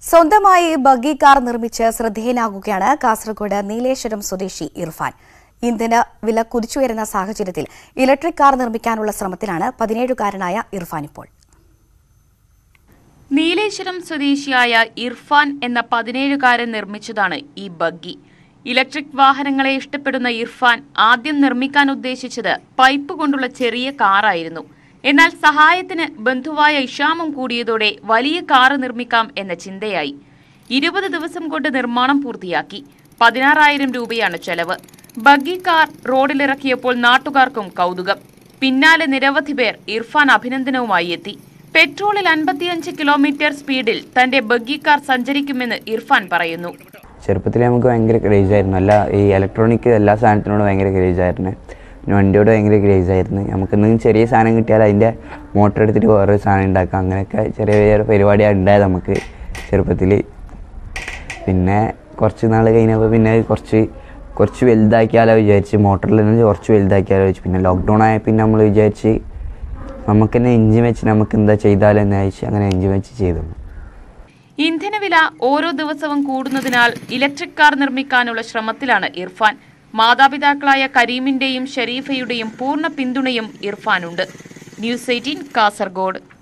സ്വന്തമായി buggy car നിർമ്മിച്ച് ശ്രദ്ധേയനാകുകയാണ് കാസർഗോഡ് നീലേശ്വരം സ്വദേശി ഇർഫാൻ ഇന്ധന വില കുതിച്ചുയരുന്ന സാഹചര്യത്തിൽ ഇലക്ട്രിക് കാർ നിർമ്മിക്കാനുള്ള ശ്രമത്തിലാണ് പതിനേഴുകാരനായ ഇർഫാൻ ഇപ്പോൾ നീലേശ്വരം സ്വദേശിയായ ഇർഫാൻ എന്ന പതിനേഴുകാരൻ നിർമ്മിച്ചതാണ് ഈ ബഗ്ഗി ഇലക്ട്രിക് വാഹനങ്ങളെ ഇഷ്ടപ്പെടുന്ന ഇർഫാൻ ആദ്യം നിർമ്മിക്കാൻ ഉദ്ദേശിച്ചത് പൈപ്പ് കൊണ്ടുള്ള ചെറിയ കാറായിരുന്നു എന്നാൽ സഹായത്തിന് ബന്ധുവായ ഇഷാമും കൂടിയതോടെ വലിയ കാറ് നിർമ്മിക്കാം എന്ന ചിന്തയായി ഇരുപത് ദിവസം കൊണ്ട് നിർമ്മാണം പൂർത്തിയാക്കി പതിനാറായിരം രൂപയാണ് ചെലവ് ബഗ്ഗി കാർ റോഡിലിറക്കിയപ്പോൾ നാട്ടുകാർക്കും കൗതുകം പിന്നാലെ നിരവധി പേർ ഇർഫാൻ അഭിനന്ദനവുമായി എത്തി പെട്രോളിൽ അൻപത്തിയഞ്ച് കിലോമീറ്റർ സ്പീഡിൽ തന്റെ ബഗ്ഗി കാർ സഞ്ചരിക്കുമെന്ന് ഇർഫാൻ പറയുന്നു ചെറുപ്പത്തിൽ നമുക്ക് ഭയങ്കര ക്രേസ് ആയിരുന്നു അല്ല ഈ ഇലക്ട്രോണിക് എല്ലാ സാധനത്തിനോടും ഭയങ്കര ക്രേസ് ആയിരുന്നു പിന്നെ വണ്ടിയോട് ഭയങ്കര ക്രേസ് ആയിരുന്നു നമുക്ക് എന്തെങ്കിലും ചെറിയ സാധനം കിട്ടിയാൽ അതിൻ്റെ മോട്ടർ എടുത്തിട്ട് വേറൊരു സാധനം ഉണ്ടാക്കാം അങ്ങനെയൊക്കെ ചെറിയ ചെറിയ പരിപാടിയാണ് ഉണ്ടായത് നമുക്ക് ചെറുപ്പത്തിൽ പിന്നെ കുറച്ച് നാൾ കഴിഞ്ഞപ്പോൾ പിന്നെ അത് കുറച്ച് കുറച്ച് വലുതാക്കിയാലോ വിചാരിച്ച് മോട്ടറിൽ നിന്ന് കുറച്ച് വലുതാക്കിയാലോ വെച്ച് പിന്നെ ലോക്ക്ഡൗൺ ആയ പിന്നെ നമ്മൾ വിചാരിച്ച് നമുക്ക് തന്നെ എഞ്ചിൻ വെച്ച് നമുക്ക് എന്താ ചെയ്താലെന്ന് അയച്ച് അങ്ങനെ എഞ്ചിൻ വെച്ച് ചെയ്തു ഇന്ധനവില ഓരോ ദിവസവും കൂടുന്നതിനാൽ ഇലക്ട്രിക് കാർ നിർമ്മിക്കാനുള്ള ശ്രമത്തിലാണ് ഇർഫാൻ മാതാപിതാക്കളായ കരീമിന്റെയും ഷരീഫയുടെയും പൂർണ്ണ പിന്തുണയും ഇർഫാനുണ്ട് ന്യൂസ് എയ്റ്റീൻ കാസർഗോഡ്